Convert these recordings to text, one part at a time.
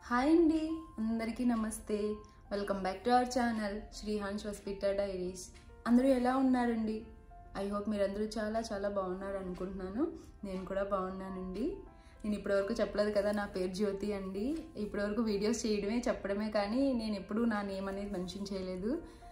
hi అండి అందరికీ నమస్తే welcome back to our channel Srihans hospital diaries అందరూ ఎలా ఉన్నారండి ఐ హోప్ మీరందరూ చాలా చాలా బాగున్నారు అనుకుంటున్నాను నేను కూడా బాగున్నానండి నేను ఇప్పటివరకు చెప్పలేదు కదా నా పేరు జ్యోతి అండి ఇప్పటివరకు వీడియోస్ చేయడమే చెప్పడమే కానీ నేను ఎప్పుడూ నా నేమ్ అనేది మెన్షన్ చేయలేదు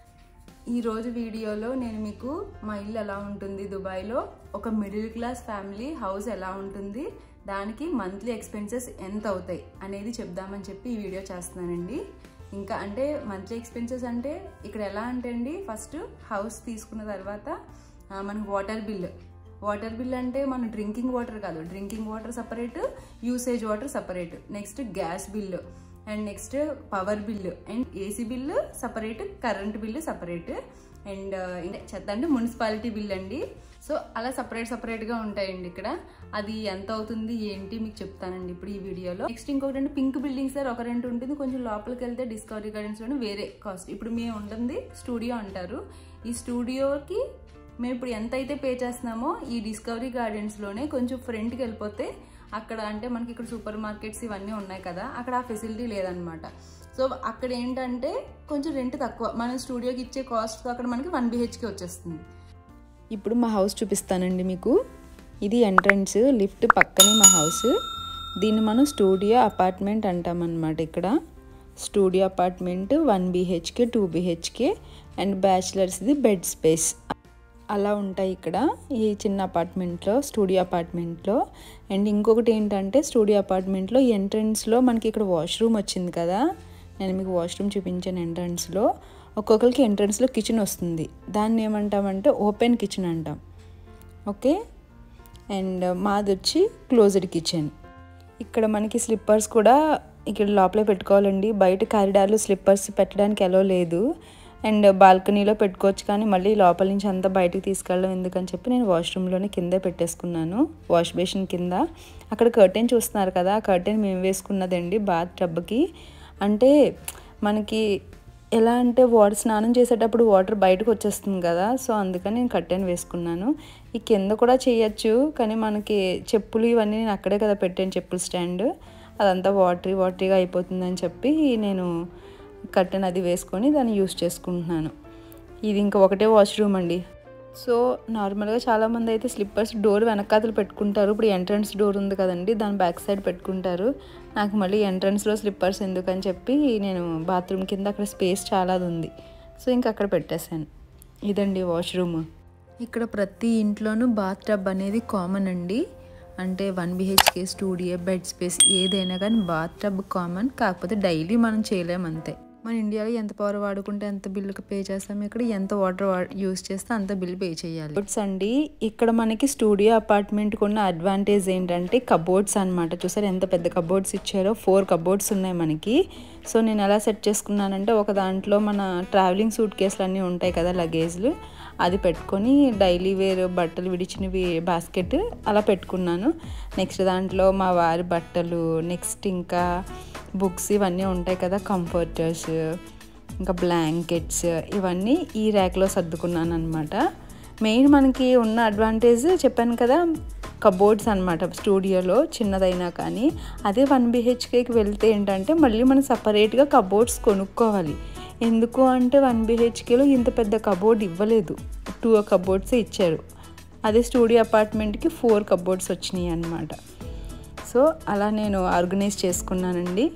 ఈ రోజు వీడియోలో నేను మీకు మా ఇల్లు ఎలా ఉంటుంది దుబాయ్లో ఒక మిడిల్ క్లాస్ ఫ్యామిలీ హౌస్ ఎలా ఉంటుంది దానికి మంత్లీ ఎక్స్పెన్సెస్ ఎంత అవుతాయి అనేది చెప్దామని చెప్పి ఈ వీడియో చేస్తున్నానండి ఇంకా అంటే మంత్లీ ఎక్స్పెన్సెస్ అంటే ఇక్కడ ఎలా అంటే అండి ఫస్ట్ హౌస్ తీసుకున్న తర్వాత ఆ, మనకు వాటర్ బిల్ వాటర్ బిల్ అంటే మన డ్రింకింగ్ వాటర్ కాదు drinking water separate usage water separate next gas bill and next power bill and AC bill separate current bill separate and ఇంకా చెత్త అంటే మున్సిపాలిటీ బిల్ అండి సో అలా సపరేట్ సపరేట్గా ఉంటాయండి ఇక్కడ అది ఎంత అవుతుంది ఏంటి మీకు చెప్తానండి ఇప్పుడు ఈ వీడియోలో నెక్స్ట్ ఇంకొకటి అంటే పింక్ బిల్డింగ్ సార్ ఒక రెండు ఉంటుంది కొంచెం లోపలికి వెళ్తే డిస్కవరీ గార్డెన్స్లోనే వేరే కాస్ట్ ఇప్పుడు మేము ఉంటుంది స్టూడియో అంటారు ఈ స్టూడియోకి మేము ఇప్పుడు ఎంత అయితే పే చేస్తున్నామో ఈ డిస్కవరీ గార్డెన్స్లోనే కొంచెం ఫ్రంట్కి వెళ్ళిపోతే అక్కడ అంటే మనకి ఇక్కడ సూపర్ మార్కెట్స్ ఇవన్నీ ఉన్నాయి కదా అక్కడ ఆ ఫెసిలిటీ లేదనమాట సో అక్కడ ఏంటంటే కొంచెం రెంట్ తక్కువ మన స్టూడియోకి ఇచ్చే కాస్ట్ అక్కడ మనకి వన్ బిహెచ్కే వచ్చేస్తుంది ఇప్పుడు మా హౌస్ చూపిస్తానండి మీకు ఇది ఎంట్రన్స్ లిఫ్ట్ పక్కనే మా హౌస్ దీన్ని మనం స్టూడియో అపార్ట్మెంట్ అంటామన్నమాట ఇక్కడ studio apartment one BHK two BHK and బ్యాచిలర్స్ది బెడ్ స్పేస్ అలా ఉంటాయి ఇక్కడ ఈ చిన్న అపార్ట్మెంట్లో స్టూడియో అపార్ట్మెంట్లో అండ్ ఇంకొకటి ఏంటంటే స్టూడియో అపార్ట్మెంట్లో ఎంట్రన్స్లో మనకి ఇక్కడ వాష్రూమ్ వచ్చింది కదా నేను మీకు వాష్రూమ్ చూపించాను ఎంట్రన్స్లో ఒక్కొక్కరికి ఎంట్రన్స్లో కిచెన్ వస్తుంది దాన్ని ఏమంటామంటే ఓపెన్ కిచెన్ అంటాం ఓకే అండ్ మాది వచ్చి క్లోజ్డ్ కిచెన్ ఇక్కడ మనకి స్లిప్పర్స్ కూడా ఇక్కడ లోపలే పెట్టుకోవాలండి బయట కారిడార్లో స్లిప్పర్స్ పెట్టడానికి ఎలా లేదు అండ్ బాల్కనీలో పెట్టుకోవచ్చు కానీ మళ్ళీ లోపల నుంచి అంతా బయటికి తీసుకెళ్ళడం ఎందుకని చెప్పి నేను వాష్రూమ్లోనే కిందే పెట్టేసుకున్నాను వాష్ బేసిన్ కింద అక్కడ కర్టెన్ చూస్తున్నారు కదా ఆ కర్టెన్ మేము వేసుకున్నదండి బాత్ టబ్కి అంటే మనకి ఎలా అంటే వాటర్ స్నానం చేసేటప్పుడు వాటర్ బయటకు వచ్చేస్తుంది కదా సో అందుకని నేను కర్టెన్ వేసుకున్నాను ఈ కింద కూడా చేయొచ్చు కానీ మనకి చెప్పులు ఇవన్నీ నేను అక్కడే కదా పెట్టాను చెప్పుల స్టాండ్ అదంతా వాటరీ వాటరీగా అయిపోతుందని చెప్పి నేను కర్టెన్ అది వేసుకొని దాన్ని యూస్ చేసుకుంటున్నాను ఇది ఇంకా ఒకటే వాష్రూమ్ అండి సో నార్మల్గా చాలామంది అయితే స్లిప్పర్స్ డోర్ వెనకాతలు పెట్టుకుంటారు ఇప్పుడు ఎంట్రన్స్ డోర్ ఉంది కదండి దాని బ్యాక్ సైడ్ పెట్టుకుంటారు నాకు మళ్ళీ ఎంట్రన్స్లో స్లిప్పర్స్ ఎందుకని చెప్పి నేను బాత్రూమ్ కింద అక్కడ స్పేస్ చాలా ఉంది సో ఇంకా అక్కడ పెట్టేశాను ఇదండి వాష్రూమ్ ఇక్కడ ప్రతి ఇంట్లోనూ బాత్ టబ్ అనేది కామన్ అండి అంటే one BHK studio bed space ఏదైనా కానీ బాత్ టబ్ కామన్ కాకపోతే డైలీ మనం చేయలేం అంతే మన ఇండియాలో ఎంత పవర్ వాడుకుంటే ఎంత బిల్లుకి పే చేస్తాం ఇక్కడ ఎంత వాటర్ యూస్ చేస్తే అంత బిల్ పే చేయాలి కబోర్డ్స్ అండి ఇక్కడ మనకి స్టూడియో అపార్ట్మెంట్కి ఉన్న అడ్వాంటేజ్ ఏంటంటే కబోర్డ్స్ అనమాట చూసారు ఎంత పెద్ద కబోర్డ్స్ ఇచ్చారో ఫోర్ కబోర్డ్స్ ఉన్నాయి మనకి సో నేను ఎలా సెట్ చేసుకున్నానంటే ఒక దాంట్లో మన ట్రావెలింగ్ సూట్ కేసులు అన్నీ ఉంటాయి కదా లగేజ్లు అది పెట్టుకొని డైలీ వేర్ బట్టలు విడిచినవి బాస్కెట్ అలా పెట్టుకున్నాను నెక్స్ట్ దాంట్లో మా వారి బట్టలు నెక్స్ట్ ఇంకా బుక్స్ ఇవన్నీ ఉంటాయి కదా కంఫర్టర్స్ ఇంకా బ్లాంకెట్స్ ఇవన్నీ ఈ ర్యాక్లో సర్దుకున్నాను అనమాట మెయిన్ మనకి ఉన్న అడ్వాంటేజ్ చెప్పాను కదా కబోర్డ్స్ అనమాట స్టూడియోలో చిన్నదైనా కానీ అదే వన్ బిహెచ్కేకి వెళ్తే ఏంటంటే మళ్ళీ మనం సపరేట్గా కబోర్డ్స్ కొనుక్కోవాలి ఎందుకు అంటే వన్ బిహెచ్కేలో ఇంత పెద్ద కబోర్డ్ ఇవ్వలేదు టూ కబోర్డ్సే ఇచ్చారు అదే స్టూడియో అపార్ట్మెంట్కి ఫోర్ కబోర్డ్స్ వచ్చినాయి అనమాట సో అలా నేను ఆర్గనైజ్ చేసుకున్నానండి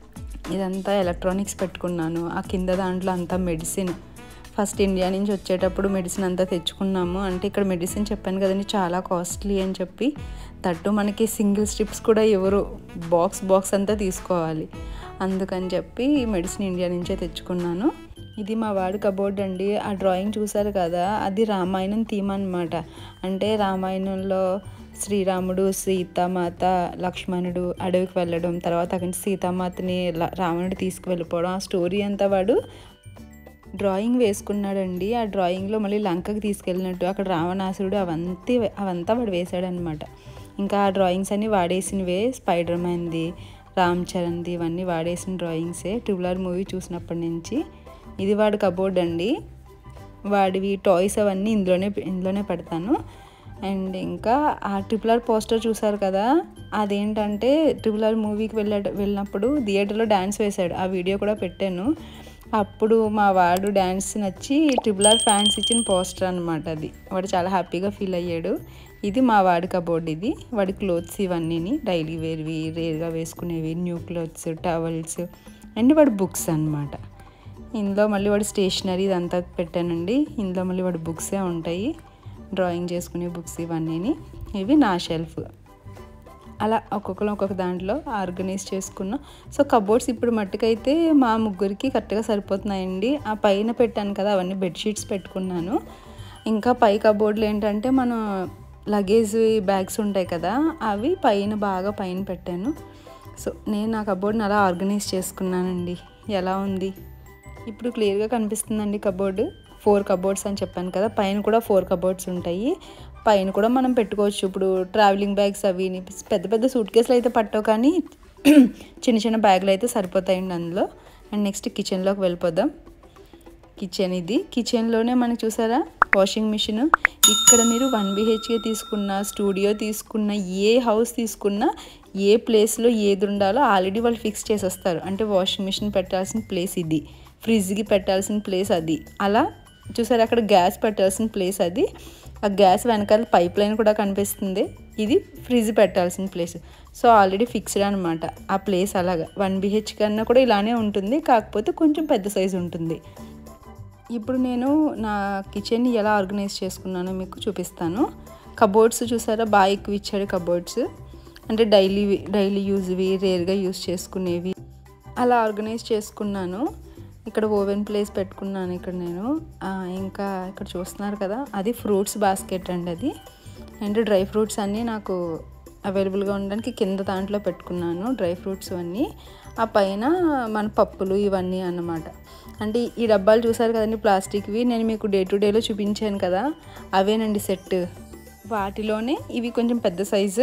ఇదంతా ఎలక్ట్రానిక్స్ పెట్టుకున్నాను ఆ కింద దాంట్లో అంతా మెడిసిన్ ఫస్ట్ ఇండియా నుంచి వచ్చేటప్పుడు మెడిసిన్ అంతా తెచ్చుకున్నాము అంటే ఇక్కడ మెడిసిన్ చెప్పాను కదండి చాలా కాస్ట్లీ అని చెప్పి తట్టు మనకి సింగిల్ స్ట్రిప్స్ కూడా ఎవరు బాక్స్ బాక్స్ అంతా తీసుకోవాలి అందుకని చెప్పి ఈ మెడిసిన్ ఇండియా నుంచే తెచ్చుకున్నాను ఇది మా వాడి కబోర్డ్ అండి ఆ డ్రాయింగ్ చూసారు కదా అది రామాయణం థీమ్ అనమాట అంటే రామాయణంలో శ్రీరాముడు సీతామాత లక్ష్మణుడు అడవికి వెళ్ళడం తర్వాత అక్కడి నుంచి సీతామాతని ల- రావణుడు తీసుకువెళ్ళిపోవడం ఆ స్టోరీ అంతా వాడు డ్రాయింగ్ వేసుకున్నాడండి ఆ డ్రాయింగ్లో మళ్ళీ లంకకి తీసుకెళ్ళినట్టు అక్కడ రావణాసురుడు అవంతి అవంతా వాడు వేశాడనమాట ఇంకా ఆ డ్రాయింగ్స్ అన్నీ వాడేసినవే స్పైడర్ మ్యాన్ది రామ్ చరణ్ది ఇవన్నీ వాడేసిన డ్రాయింగ్సే ట్రిపుల్ ఆర్ మూవీ చూసినప్పటి నుంచి ఇది వాడి కబోర్డ్ అండి వాడివి టాయ్స్ అవన్నీ ఇందులోనే ఇందులోనే పెడతాను అండ్ ఇంకా ఆ ట్రిపుల్ ఆర్ పోస్టర్ చూసారు కదా అదేంటంటే ట్రిపుల్ ఆర్ మూవీకి వెళ్ళ వెళ్ళినప్పుడు థియేటర్లో డ్యాన్స్ వేశాడు ఆ వీడియో కూడా పెట్టాను అప్పుడు మా వాడు డ్యాన్స్ నచ్చి ట్రిపుల్ ఆర్ ఫ్యాన్స్ ఇచ్చిన పోస్టర్ అనమాట అది వాడు చాలా హ్యాపీగా ఫీల్ అయ్యాడు ఇది మా వాడి కబోర్డ్ ఇది వాడి క్లోత్స్ ఇవన్నీని డైలీ వేర్వి రేర్గా వేసుకునేవి న్యూ క్లోత్స్ టవల్స్ అండ్ వాడి బుక్స్ అనమాట ఇందులో మళ్ళీ వాడి స్టేషనరీ ఇదంతా పెట్టానండి ఇందులో మళ్ళీ వాడి బుక్సే ఉంటాయి డ్రాయింగ్ చేసుకునే బుక్స్ ఇవన్నీని ఇవి నా షెల్ఫ్ అలా ఒక్కొక్కరు ఒక్కొక్క దాంట్లో ఆర్గనైజ్ చేసుకున్నాం సో కబోర్డ్స్ ఇప్పుడు మట్టుకైతే మా ముగ్గురికి కరెక్ట్గా సరిపోతున్నాయండి ఆ పైన పెట్టాను కదా అవన్నీ బెడ్షీట్స్ పెట్టుకున్నాను ఇంకా పై కబోర్డ్లు ఏంటంటే మనం లగేజ్ బ్యాగ్స్ ఉంటాయి కదా అవి పైన బాగా పైన పెట్టాను సో నేను నా కబోర్డ్ని అలా ఆర్గనైజ్ చేసుకున్నానండి ఎలా ఉంది ఇప్పుడు క్లియర్గా కనిపిస్తుందండి కబోర్డు ఫోర్ కబోర్డ్స్ అని చెప్పాను కదా పైన కూడా ఫోర్ కబోర్డ్స్ ఉంటాయి పైన కూడా మనం పెట్టుకోవచ్చు ఇప్పుడు ట్రావెలింగ్ బ్యాగ్స్ అవి పెద్ద పెద్ద సూట్ కేసులు అయితే పట్టవు కానీ చిన్న చిన్న బ్యాగులు అయితే సరిపోతాయండి అందులో అండ్ నెక్స్ట్ కిచెన్లోకి వెళ్ళిపోదాం కిచెన్ ఇది కిచెన్లోనే మనకి చూసారా వాషింగ్ మిషన్ ఇక్కడ మీరు వన్ బిహెచ్కే తీసుకున్న స్టూడియో తీసుకున్న ఏ హౌస్ తీసుకున్నా ఏ ప్లేస్లో ఏది ఉండాలో ఆల్రెడీ వాళ్ళు ఫిక్స్ చేసేస్తారు అంటే వాషింగ్ మిషన్ పెట్టాల్సిన ప్లేస్ ఇది ఫ్రిడ్జ్కి పెట్టాల్సిన ప్లేస్ అది అలా చూసారు అక్కడ గ్యాస్ పెట్టాల్సిన ప్లేస్ అది ఆ గ్యాస్ వెనకాల పైప్ లైన్ కూడా కనిపిస్తుంది ఇది ఫ్రిడ్జ్ పెట్టాల్సిన ప్లేస్ సో ఆల్రెడీ ఫిక్స్డ్ అనమాట ఆ ప్లేస్ అలాగా వన్ బిహెచ్ కన్నా కూడా ఇలానే ఉంటుంది కాకపోతే కొంచెం పెద్ద సైజు ఉంటుంది ఇప్పుడు నేను నా కిచెన్ని ఎలా ఆర్గనైజ్ చేసుకున్నానో మీకు చూపిస్తాను కబోర్డ్స్ చూసారా బాగా ఎక్కువ ఇచ్చాడు కబోర్డ్స్ అంటే డైలీ డైలీ యూజ్వి రేర్గా యూజ్ చేసుకునేవి అలా ఆర్గనైజ్ చేసుకున్నాను ఇక్కడ ఓవెన్ ప్లేస్ పెట్టుకున్నాను ఇక్కడ నేను ఇంకా ఇక్కడ చూస్తున్నారు కదా అది ఫ్రూట్స్ బాస్కెట్ అండి అది అండ్ డ్రై ఫ్రూట్స్ అన్నీ నాకు అవైలబుల్గా ఉండడానికి కింద దాంట్లో పెట్టుకున్నాను డ్రై ఫ్రూట్స్ అన్నీ ఆ పైన మన పప్పులు ఇవన్నీ అన్నమాట అంటే ఈ డబ్బాలు చూసారు కదండి ప్లాస్టిక్వి నేను మీకు డే టు డేలో చూపించాను కదా అవేనండి సెట్ వాటిలోనే ఇవి కొంచెం పెద్ద సైజు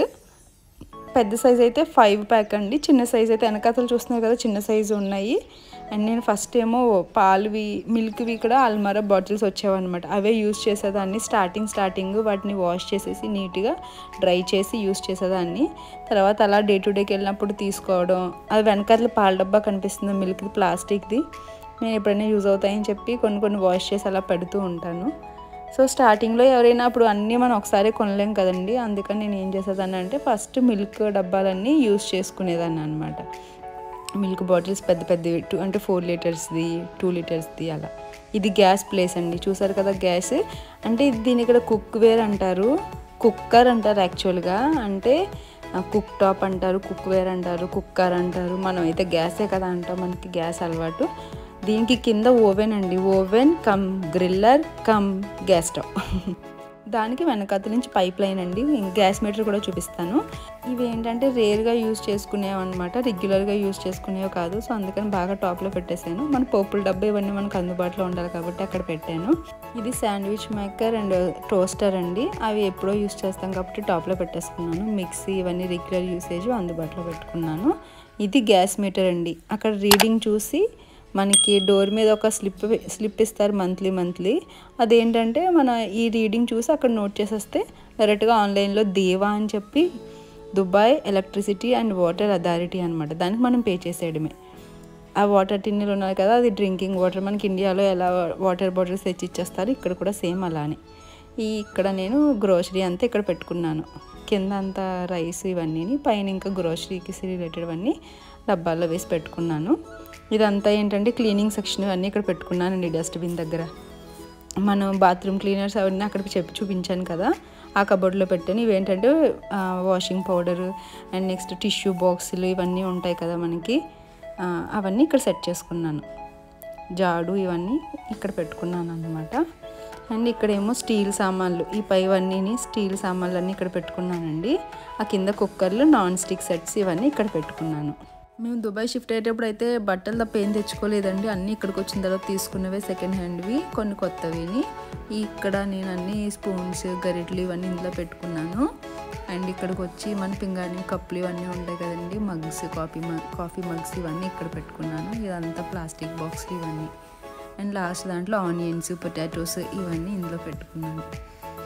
పెద్ద సైజ్ అయితే ఫైవ్ ప్యాక్ అండి చిన్న సైజ్ అయితే వెనకాతలు చూస్తున్నారు కదా చిన్న సైజు ఉన్నాయి అండ్ నేను ఫస్ట్ ఏమో పాలువి మిల్క్వి కూడా అల్మారా బాటిల్స్ వచ్చేవన్నమాట అవే యూస్ చేసేదాన్ని స్టార్టింగ్ స్టార్టింగ్ వాటిని వాష్ చేసేసి నీట్గా డ్రై చేసి యూస్ చేసేదాన్ని తర్వాత అలా డే టు డేకి వెళ్ళినప్పుడు తీసుకోవడం అది వెనకాతల పాల డబ్బా కనిపిస్తుంది మిల్క్ది ప్లాస్టిక్ది నేను ఎప్పుడైనా యూజ్ అవుతాయని చెప్పి కొన్ని కొన్ని వాష్ చేసి అలా పెడుతూ ఉంటాను సో స్టార్టింగ్లో ఎవరైనా అప్పుడు అన్నీ మనం ఒకసారి కొనలేం కదండి అందుకని నేను ఏం చేసేదాన్ని అంటే ఫస్ట్ మిల్క్ డబ్బాలన్నీ యూస్ చేసుకునేదాన్ని అనమాట మిల్క్ బాటిల్స్ పెద్ద పెద్దవి టూ అంటే ఫోర్ లీటర్స్ది టూ లీటర్స్ది అలా ఇది గ్యాస్ ప్లేస్ అండి చూసారు కదా గ్యాస్ అంటే ఇది దీని ఇక్కడ కుక్ వేర్ అంటారు కుక్కర్ అంటారు యాక్చువల్గా అంటే కుక్ టాప్ అంటారు కుక్ వేర్ అంటారు కుక్కర్ అంటారు మనం అయితే గ్యాసే కదా అంటాం మనకి గ్యాస్ అలవాటు దీనికి కింద ఓవెన్ అండి oven cum griller cum gas stove దానికి వెనకాల నుంచి పైప్ లైన్ అండి గ్యాస్ మీటర్ కూడా చూపిస్తాను ఇవి ఏంటంటే రేర్గా యూజ్ చేసుకునేవి అనమాట రెగ్యులర్గా యూజ్ చేసుకునేవి కాదు సో అందుకని బాగా టాప్లో పెట్టేశాను మన పోపుల డబ్బా ఇవన్నీ మనకు అందుబాటులో ఉండాలి కాబట్టి అక్కడ పెట్టాను ఇది శాండ్విచ్ మేకర్ అండ్ టోస్టర్ అండి అవి ఎప్పుడో యూజ్ చేస్తాం కాబట్టి టాప్లో పెట్టేసుకున్నాను మిక్సీ ఇవన్నీ రెగ్యులర్ యూసేజ్ అందుబాటులో పెట్టుకున్నాను ఇది గ్యాస్ మీటర్ అండి అక్కడ రీడింగ్ చూసి మనకి డోర్ మీద ఒక స్లిప్ స్లిప్ ఇస్తారు మంత్లీ మంత్లీ అదేంటంటే మన ఈ రీడింగ్ చూసి అక్కడ నోట్ చేసేస్తే డైరెక్ట్గా ఆన్లైన్లో దేవా అని చెప్పి Dubai electricity and water authority అనమాట దానికి మనం పే చేసేయడమే ఆ వాటర్ టిన్నీలు ఉన్నాయి కదా అది డ్రింకింగ్ వాటర్ మనకి ఇండియాలో ఎలా వాటర్ బాటిల్స్ తెచ్చి ఇచ్చేస్తారు ఇక్కడ కూడా సేమ్ అలానే ఈ ఇక్కడ నేను గ్రోసరీ అంతా ఇక్కడ పెట్టుకున్నాను కింద అంతా రైస్ ఇవన్నీ పైన ఇంకా గ్రోసరీకి రిలేటెడ్ అన్నీ డబ్బాల్లో వేసి పెట్టుకున్నాను ఇదంతా ఏంటంటే క్లీనింగ్ సెక్షన్ అన్నీ ఇక్కడ పెట్టుకున్నానండి డస్ట్బిన్ దగ్గర మనం బాత్రూమ్ క్లీనర్స్ అవన్నీ అక్కడ చెప్పి చూపించాను కదా ఆ కబోర్డ్లో పెట్టాను ఇవేంటంటే washing powder and next tissue బాక్సులు ఇవన్నీ ఉంటాయి కదా మనకి అవన్నీ ఇక్కడ సెట్ చేసుకున్నాను జాడు ఇవన్నీ ఇక్కడ పెట్టుకున్నాను అనమాట అండ్ ఇక్కడేమో స్టీల్ సామాన్లు ఈ పైవన్నీ స్టీల్ సామాన్లు అన్నీ ఇక్కడ పెట్టుకున్నానండి ఆ కింద కుక్కర్లు నాన్ స్టిక్ సెట్స్ ఇవన్నీ ఇక్కడ పెట్టుకున్నాను మేము దుబాయ్ షిఫ్ట్ అయ్యేటప్పుడు అయితే బట్టలు తప్ప ఏం తెచ్చుకోలేదండి అన్నీ ఇక్కడికి వచ్చిన తర్వాత తీసుకున్నవే సెకండ్ హ్యాండ్వి కొన్ని కొత్తవిని ఇక్కడ నేను అన్ని స్పూన్స్ గరిటలు ఇవన్నీ ఇందులో పెట్టుకున్నాను అండ్ ఇక్కడికి వచ్చి మన పింగాణి కప్పులు ఇవన్నీ ఉంటాయి కదండి mugs coffee mug coffee mugs ఇవన్నీ ఇక్కడ పెట్టుకున్నాను ఇదంతా ప్లాస్టిక్ బాక్స్ ఇవన్నీ అండ్ లాస్ట్ దాంట్లో ఆనియన్స్ పొటాటోస్ ఇవన్నీ ఇందులో పెట్టుకున్నాను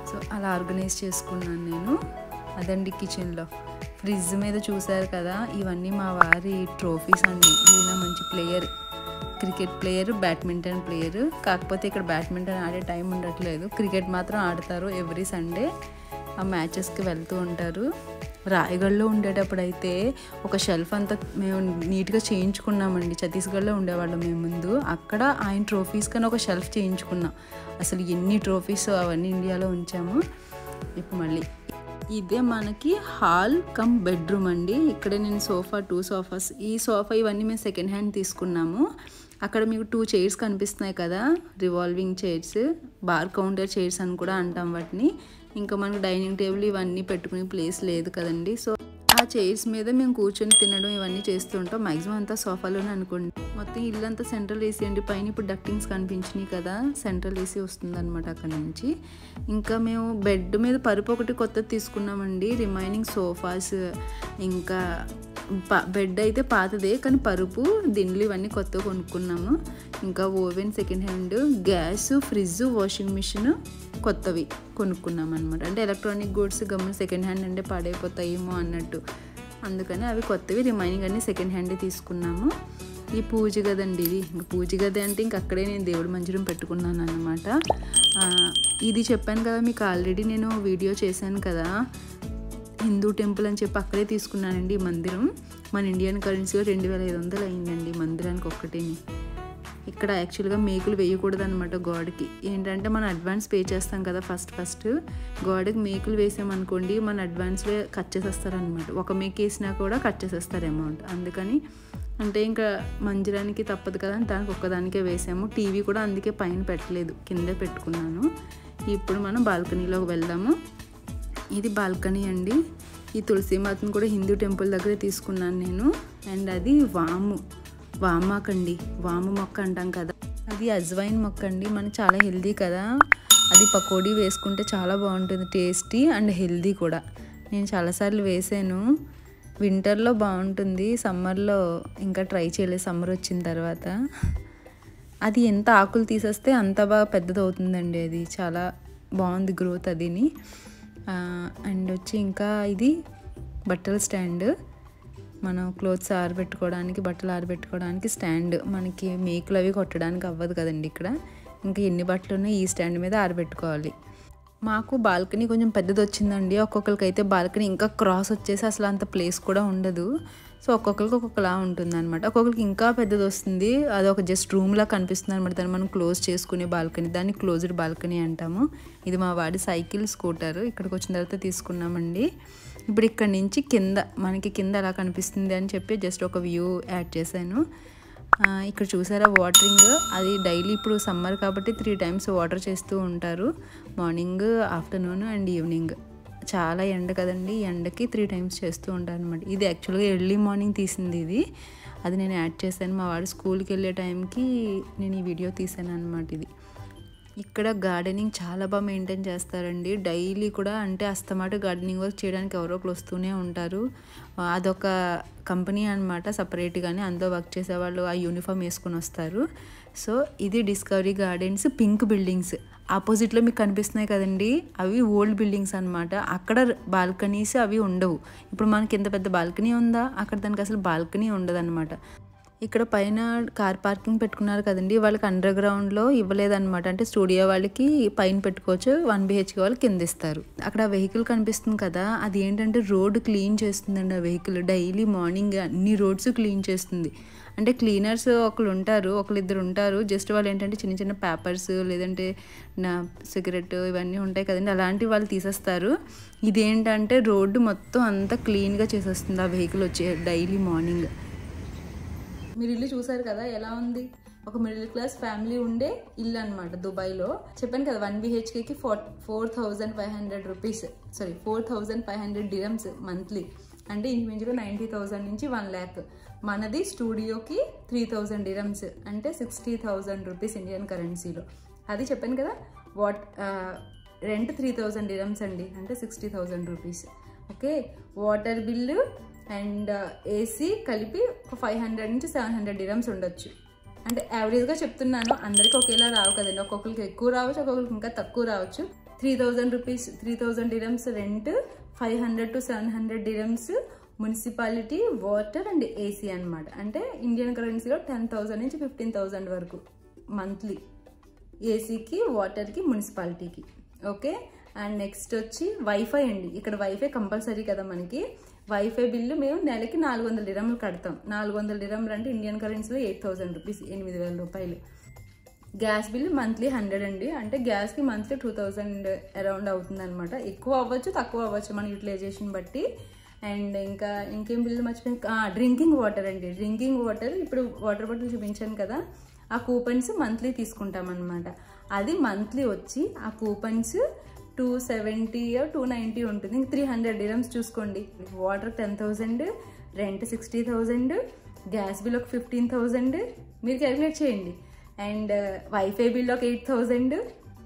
సో అలా ఆర్గనైజ్ చేసుకున్నాను నేను అదండి కిచెన్లో ఫ్రిడ్జ్ మీద చూసారు కదా ఇవన్నీ మా వారి ట్రోఫీస్ అండి ఈయన మంచి player cricket player badminton player కాకపోతే ఇక్కడ బ్యాడ్మింటన్ ఆడే టైం ఉండట్లేదు క్రికెట్ మాత్రం ఆడతారు ఎవ్రీ సండే ఆ మ్యాచెస్కి వెళ్తూ ఉంటారు రాయగఢ్లో ఉండేటప్పుడు అయితే ఒక షెల్ఫ్ అంతా మేము నీట్గా చేయించుకున్నామండి ఛత్తీస్గఢ్లో ఉండేవాళ్ళం మేము ముందు అక్కడ ఆయన ట్రోఫీస్ కానీ ఒక షెల్ఫ్ చేయించుకున్నాం అసలు ఎన్ని ట్రోఫీస్ అవన్నీ ఇండియాలో ఉంచాము ఇప్పుడు మళ్ళీ ఇదే మనకి హాల్ కమ్ బెడ్రూమ్ అండి ఇక్కడే నేను సోఫా టూ సోఫాస్ ఈ సోఫా ఇవన్నీ మేము సెకండ్ హ్యాండ్ తీసుకున్నాము అక్కడ మీకు టూ చైర్స్ కనిపిస్తున్నాయి కదా revolving chairs bar counter chairs అని కూడా అంటాం వాటిని ఇంకా మనకు డైనింగ్ టేబుల్ ఇవన్నీ పెట్టుకునే ప్లేస్ లేదు కదండి సో ఆ చైర్స్ మీద మేము కూర్చొని తినడం ఇవన్నీ చేస్తుంటాం మ్యాక్సిమం అంతా సోఫాలోనే అనుకోండి మొత్తం ఇల్లు అంతా సెంట్రల్ ఏసీ అండి పైన ఇప్పుడు డక్టింగ్స్ కనిపించినాయి కదా సెంట్రల్ ఏసీ వస్తుంది అనమాట అక్కడ నుంచి ఇంకా మేము బెడ్ మీద పరుపు ఒకటి కొత్తది తీసుకున్నామండి రిమైనింగ్ సోఫాస్ ఇంకా పా బెడ్ అయితే పాతదే కానీ పరుపు దిండ్లు ఇవన్నీ కొత్తగా కొనుక్కున్నాము ఇంకా oven second hand gas fridge washing machine కొత్తవి కొనుక్కున్నాం అనమాట అంటే ఎలక్ట్రానిక్ గూడ్స్ గమ్మున సెకండ్ హ్యాండ్ అంటే పాడైపోతాయేమో అన్నట్టు అందుకని అవి కొత్తవి రిమైనింగ్ అన్ని సెకండ్ హ్యాండ్ తీసుకున్నాము ఈ పూజ గది అండి ఇది ఇంకా పూజ గది అంటే ఇంక అక్కడే నేను దేవుడి మందిరం పెట్టుకున్నాను అనమాట ఇది చెప్పాను కదా మీకు ఆల్రెడీ నేను వీడియో చేశాను కదా హిందూ టెంపుల్ అని చెప్పి అక్కడే తీసుకున్నానండి ఈ మందిరం మన ఇండియన్ కరెన్సీలో రెండు వేల ఐదు వందలు అయిందండి మందిరానికి ఒక్కటేని ఇక్కడ యాక్చువల్గా మేకులు వేయకూడదు అనమాట గోడకి ఏంటంటే మనం అడ్వాన్స్ పే చేస్తాం కదా ఫస్ట్ ఫస్ట్ గోడకి మేకులు వేసామనుకోండి మన అడ్వాన్స్లో కట్ చేసేస్తారనమాట ఒక మేక్ వేసినా కూడా కట్ చేసేస్తారు అమౌంట్ అందుకని అంటే ఇంకా మందిరానికి తప్పదు కదా అని దానికి ఒక్కదానికే వేసాము టీవీ కూడా అందుకే పైన పెట్టలేదు కిందే పెట్టుకున్నాను ఇప్పుడు మనం బాల్కనీలోకి వెళ్దాము ఇది బాల్కనీ అండి ఈ తులసి మాతను కూడా హిందూ టెంపుల్ దగ్గరే తీసుకున్నాను నేను అండ్ అది వాము వామాకండి వాము మొక్క అంటాం కదా అది అజ్వైన్ మొక్క అండి మనకి చాలా హెల్దీ కదా అది పకోడీ వేసుకుంటే చాలా బాగుంటుంది టేస్టీ అండ్ హెల్దీ కూడా నేను చాలాసార్లు వేసాను వింటర్లో బాగుంటుంది సమ్మర్లో ఇంకా ట్రై చేయలేదు సమ్మర్ వచ్చిన తర్వాత అది ఎంత ఆకులు తీసేస్తే అంత బాగా పెద్దదవుతుందండి అది చాలా బాగుంది గ్రోత్ అదిని అండ్ వచ్చి ఇంకా ఇది బట్టల స్టాండ్ మనం క్లోత్స్ ఆరబెట్టుకోవడానికి బట్టలు ఆరబెట్టుకోవడానికి స్టాండ్ మనకి మేకులు అవి కొట్టడానికి అవ్వదు కదండి ఇక్కడ ఇంకా ఎన్ని బట్టలు ఉన్నాయి ఈ స్టాండ్ మీద ఆరబెట్టుకోవాలి మాకు బాల్కనీ కొంచెం పెద్దది వచ్చిందండి ఒక్కొక్కరికి అయితే బాల్కనీ ఇంకా క్రాస్ వచ్చేసి అసలు అంత ప్లేస్ కూడా ఉండదు సో ఒక్కొక్కరికి ఒక్కొక్కలా ఉంటుంది అనమాట ఒక్కొక్కరికి ఇంకా పెద్దది వస్తుంది అది ఒక జస్ట్ రూమ్లా కనిపిస్తుంది అనమాట దాన్ని మనం క్లోజ్ చేసుకునే బాల్కనీ దాన్ని క్లోజ్డ్ బాల్కనీ అంటాము ఇది మా వాడి సైకిల్ స్కూటర్ ఇక్కడికి వచ్చిన తర్వాత తీసుకున్నామండి ఇప్పుడు ఇక్కడ నుంచి కింద మనకి కింద ఎలా కనిపిస్తుంది అని చెప్పి జస్ట్ ఒక వ్యూ యాడ్ చేశాను ఇక్కడ చూసారా వాటరింగ్ అది డైలీ ఇప్పుడు సమ్మర్ కాబట్టి త్రీ టైమ్స్ వాటర్ చేస్తూ ఉంటారు మార్నింగ్ ఆఫ్టర్నూన్ అండ్ ఈవినింగ్ చాలా ఎండ కదండి ఎండకి త్రీ టైమ్స్ చేస్తూ ఉంటాను అనమాట ఇది యాక్చువల్గా ఎర్లీ మార్నింగ్ తీసింది ఇది అది నేను యాడ్ చేశాను మా వాడు స్కూల్కి వెళ్ళే టైంకి నేను ఈ వీడియో తీసాను అనమాట ఇది ఇక్కడ గార్డెనింగ్ చాలా బాగా మెయింటైన్ చేస్తారండి డైలీ కూడా అంటే అస్తమాట గార్డెనింగ్ వర్క్ చేయడానికి ఎవరో ఒకరు వస్తూనే ఉంటారు అదొక కంపెనీ అనమాట సపరేట్గానే అందులో వర్క్ చేసేవాళ్ళు ఆ యూనిఫామ్ వేసుకొని వస్తారు సో ఇది డిస్కవరీ గార్డెన్స్ పింక్ బిల్డింగ్స్ ఆపోజిట్లో మీకు కనిపిస్తున్నాయి కదండి అవి ఓల్డ్ బిల్డింగ్స్ అనమాట అక్కడ బాల్కనీస్ అవి ఉండవు ఇప్పుడు మనకి ఎంత పెద్ద బాల్కనీ ఉందా అక్కడ దానికి అసలు బాల్కనీ ఉండదు ఇక్కడ పైన కార్ పార్కింగ్ పెట్టుకున్నారు కదండి వాళ్ళకి అండర్ గ్రౌండ్లో ఇవ్వలేదన్నమాట అంటే స్టూడియో వాళ్ళకి పైన పెట్టుకోవచ్చు వన్ బిహెచ్కే వాళ్ళు కింద ఇస్తారు అక్కడ వెహికల్ కనిపిస్తుంది కదా అది ఏంటంటే రోడ్ క్లీన్ చేస్తుందండి ఆ వెహికల్ డైలీ మార్నింగ్ అన్ని రోడ్స్ క్లీన్ చేస్తుంది అంటే క్లీనర్స్ ఒకళ్ళు ఉంటారు ఒకళ్ళిద్దరు ఉంటారు జస్ట్ వాళ్ళు ఏంటంటే చిన్న చిన్న పేపర్స్ లేదంటే నా సిగరెట్ ఇవన్నీ ఉంటాయి కదండి అలాంటివి వాళ్ళు తీసేస్తారు ఇదేంటంటే రోడ్డు మొత్తం అంతా క్లీన్గా చేసేస్తుంది ఆ వెహికల్ వచ్చే డైలీ మార్నింగ్ మీరు ఇల్లు చూసారు కదా ఎలా ఉంది ఒక మిడిల్ క్లాస్ ఫ్యామిలీ ఉండే ఇల్లు అనమాట దుబాయ్లో చెప్పాను కదా వన్ బిహెచ్కేకి four four thousand five hundred rupees sorry four thousand five hundred dirhams monthly అంటే ఇంచుమించుగా నైంటీ థౌజండ్ నుంచి వన్ ల్యాక్ మనది స్టూడియోకి త్రీ థౌజండ్ డిరమ్స్ అంటే సిక్స్టీ థౌజండ్ రూపీస్ ఇండియన్ కరెన్సీలో అది చెప్పాను కదా what rent three thousand dirhams అండి అంటే sixty thousand rupees okay water bill and AC కలిపి ఒక ఫైవ్ హండ్రెడ్ నుంచి సెవెన్ హండ్రెడ్ డిరమ్స్ ఉండొచ్చు అంటే యావరేజ్గా చెప్తున్నాను అందరికీ ఒకేలా రావు కదండి ఒక్కొక్కరికి ఎక్కువ రావచ్చు ఒక్కొక్కరికి ఇంకా తక్కువ రావచ్చు three thousand rupees three thousand dirhams rent five hundred to seven hundred dirhams municipality water and AC అన్నమాట అంటే ఇండియన్ కరెన్సీలో టెన్ థౌజండ్ నుంచి ఫిఫ్టీన్ థౌజండ్ వరకు మంత్లీ ఏసీకి వాటర్కి మున్సిపాలిటీకి ఓకే అండ్ నెక్స్ట్ వచ్చి వైఫై అండి ఇక్కడ వైఫై కంపల్సరీ కదా మనకి వైఫై బిల్లు మేము నెలకి నాలుగు వందల డిరమ్లు కడతాం నాలుగు వందల డిరమ్లు అంటే ఇండియన్ కరెన్సీలో ఎయిట్ థౌసండ్ రూపీస్ ఎనిమిది వేల రూపాయలు గ్యాస్ బిల్ మంత్లీ హండ్రెడ్ అండి అంటే గ్యాస్కి మంత్లీ టూ థౌజండ్ అరౌండ్ అవుతుంది అనమాట ఎక్కువ అవ్వచ్చు తక్కువ అవ్వచ్చు మన యూటిలైజేషన్ బట్టి అండ్ ఇంకా ఇంకేం బిల్లు మర్చిపోయి డ్రింకింగ్ వాటర్ అండి డ్రింకింగ్ వాటర్ ఇప్పుడు వాటర్ బాటిల్ చూపించాను కదా ఆ కూపన్స్ మంత్లీ తీసుకుంటాం అనమాట అది మంత్లీ వచ్చి ఆ coupons two seventy two ninety ఉంటుంది ఇంక త్రీ హండ్రెడ్ డిరమ్స్ చూసుకోండి water ten thousand rent sixty thousand gas bill ఒక ఫిఫ్టీన్ థౌజండ్ మీరు క్యాలిక్యులేట్ చేయండి అండ్ వైఫై బిల్ ఒక ఎయిట్ థౌజండ్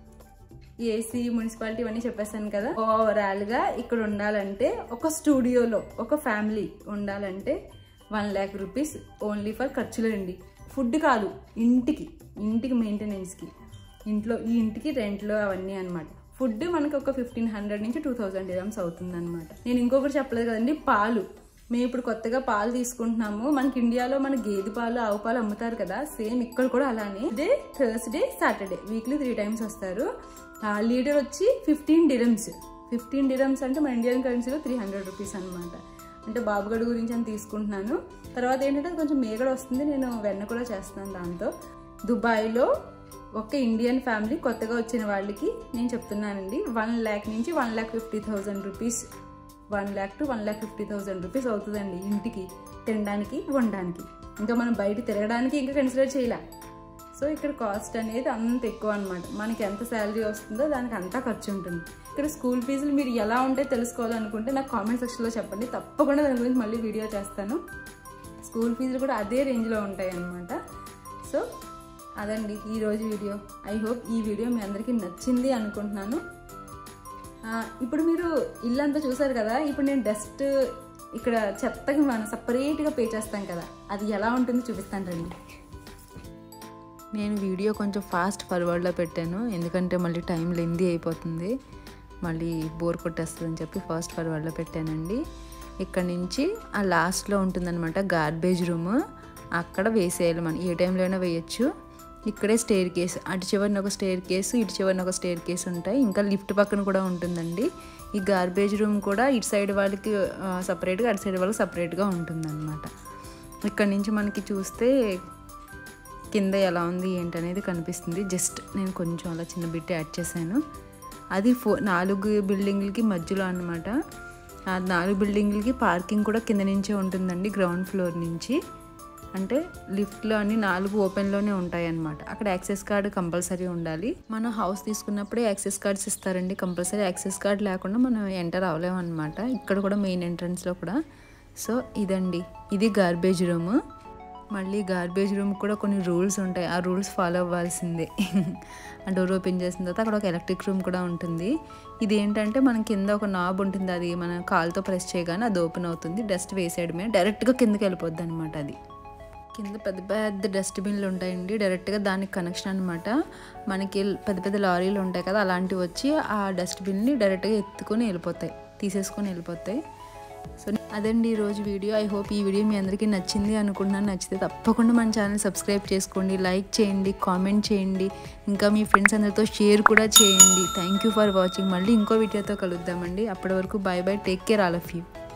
ఏసీ మున్సిపాలిటీ ఇవన్నీ చెప్పేస్తాను కదా ఓవరాల్గా ఇక్కడ ఉండాలంటే ఒక స్టూడియోలో ఒక ఫ్యామిలీ ఉండాలంటే one lakh rupees only for ఖర్చులు అండి ఫుడ్ కాదు ఇంటికి ఇంటికి మెయింటెనెన్స్కి ఇంట్లో ఈ ఇంటికి రెంట్లో అవన్నీ అనమాట ఫుడ్ మనకి ఒక ఫిఫ్టీన్ హండ్రెడ్ నుంచి టూ థౌజండ్ డిరమ్స్ అవుతుంది అనమాట నేను ఇంకొకటి చెప్పలేదు కదండి పాలు మేము ఇప్పుడు కొత్తగా పాలు తీసుకుంటున్నాము మనకి ఇండియాలో మన గేదె పాలు ఆవు పాలు అమ్ముతారు కదా సేమ్ ఇక్కడ కూడా అలానే day Thursday Saturday weekly three times వస్తారు లీటర్ వచ్చి ఫిఫ్టీన్ డిరమ్స్ ఫిఫ్టీన్ డిరమ్స్ అంటే మన ఇండియన్ కరెన్సీలో త్రీ హండ్రెడ్ రూపీస్ అనమాట అంటే బాబుగడు గురించి అని తీసుకుంటున్నాను తర్వాత ఏంటంటే కొంచెం మేగడ వస్తుంది నేను వెన్న కూడా చేస్తున్నాను దాంతో దుబాయ్లో ఒక ఇండియన్ ఫ్యామిలీ కొత్తగా వచ్చిన వాళ్ళకి నేను చెప్తున్నానండి వన్ ల్యాక్ నుంచి one lakh fifty thousand rupees one lakh to one lakh fifty thousand rupees అవుతుందండి ఇంటికి తినడానికి వండడానికి ఇంకా మనం బయట తిరగడానికి ఇంకా కన్సిడర్ చేయలే సో ఇక్కడ కాస్ట్ అనేది అంత ఎక్కువ అనమాట మనకి ఎంత శాలరీ వస్తుందో దానికి అంతా ఖర్చు ఉంటుంది ఇక్కడ స్కూల్ ఫీజులు మీరు ఎలా ఉంటే తెలుసుకోవాలనుకుంటే నాకు కామెంట్ సెక్షన్లో చెప్పండి తప్పకుండా దాని గురించి మళ్ళీ వీడియో చేస్తాను స్కూల్ ఫీజులు కూడా అదే రేంజ్లో ఉంటాయి అన్నమాట సో అదండి ఈరోజు వీడియో ఐ హోప్ ఈ వీడియో మీ అందరికీ నచ్చింది అనుకుంటున్నాను ఇప్పుడు మీరు ఇల్లంతా చూసారు కదా ఇప్పుడు నేను డస్ట్ ఇక్కడ చెత్తకి మనం సపరేట్గా పే చేస్తాం కదా అది ఎలా ఉంటుందో చూపిస్తాను రండి నేను వీడియో కొంచెం ఫాస్ట్ ఫార్వర్డ్లో పెట్టాను ఎందుకంటే మళ్ళీ టైం లెందీ అయిపోతుంది మళ్ళీ బోర్ కొట్టేస్తుందని చెప్పి ఫాస్ట్ ఫార్వర్డ్లో పెట్టానండి ఇక్కడ నుంచి ఆ లాస్ట్లో ఉంటుందన్నమాట గార్బేజ్ రూమ్ అక్కడ వేసేయాలి మనం ఏ టైంలో అయినా వేయచ్చు ఇక్కడే స్టేర్ కేస్ అటు చివరిన ఒక స్టేర్ కేసు ఇటు చివరిన ఒక స్టేర్ కేసు ఉంటాయి ఇంకా లిఫ్ట్ పక్కన కూడా ఉంటుందండి ఈ గార్బేజ్ రూమ్ కూడా ఇటు సైడ్ వాళ్ళకి సపరేట్గా అటు సైడ్ వాళ్ళకి సపరేట్గా ఉంటుందన్నమాట ఇక్కడ నుంచి మనకి చూస్తే కింద ఎలా ఉంది ఏంటనేది కనిపిస్తుంది జస్ట్ నేను కొంచెం అలా చిన్న బిట్ యాడ్ చేశాను అది ఫో నాలుగు బిల్డింగ్లకి మధ్యలో అనమాట ఆ నాలుగు బిల్డింగ్లకి పార్కింగ్ కూడా కింద నుంచే ఉంటుందండి గ్రౌండ్ ఫ్లోర్ నుంచి అంటే లిఫ్ట్లో అన్ని నాలుగు ఓపెన్లోనే ఉంటాయి అనమాట అక్కడ యాక్సెస్ కార్డు కంపల్సరీ ఉండాలి మనం హౌస్ తీసుకున్నప్పుడే యాక్సెస్ కార్డ్స్ ఇస్తారండి కంపల్సరీ యాక్సెస్ కార్డ్ లేకుండా మనం ఎంటర్ అవ్వలేము అనమాట ఇక్కడ కూడా మెయిన్ ఎంట్రన్స్లో కూడా సో ఇదండి ఇది గార్బేజ్ రూమ్ మళ్ళీ గార్బేజ్ రూమ్ కూడా కొన్ని రూల్స్ ఉంటాయి ఆ రూల్స్ ఫాలో అవ్వాల్సిందే ఆ డోర్ ఓపెన్ చేసిన తర్వాత అక్కడ ఒక ఎలక్ట్రిక్ రూమ్ కూడా ఉంటుంది ఇది ఏంటంటే మన కింద ఒక నాబ్ ఉంటుంది అది మన కాల్తో ప్రెస్ చేయగానే అది ఓపెన్ అవుతుంది డస్ట్ వేసేయడమే డైరెక్ట్గా కిందకి వెళ్ళిపోద్ది అనమాట అది కింద పెద్ద పెద్ద డస్ట్బిన్లు ఉంటాయండి డైరెక్ట్గా దానికి కనెక్షన్ అనమాట మనకి పెద్ద పెద్ద లారీలు ఉంటాయి కదా అలాంటివి వచ్చి ఆ డస్ట్బిన్ని డైరెక్ట్గా ఎత్తుకొని వెళ్ళిపోతాయి తీసేసుకొని వెళ్ళిపోతాయి సో అదండి ఈరోజు వీడియో ఐ హోప్ ఈ వీడియో మీ అందరికీ నచ్చింది అనుకుంటున్నాను నచ్చితే తప్పకుండా మన ఛానల్ సబ్స్క్రైబ్ చేసుకోండి లైక్ చేయండి కామెంట్ చేయండి ఇంకా మీ ఫ్రెండ్స్ అందరితో షేర్ కూడా చేయండి థ్యాంక్ యూ ఫర్ వాచింగ్ మళ్ళీ ఇంకో వీడియోతో కలుద్దామండి అప్పటి వరకు bye bye take care all of you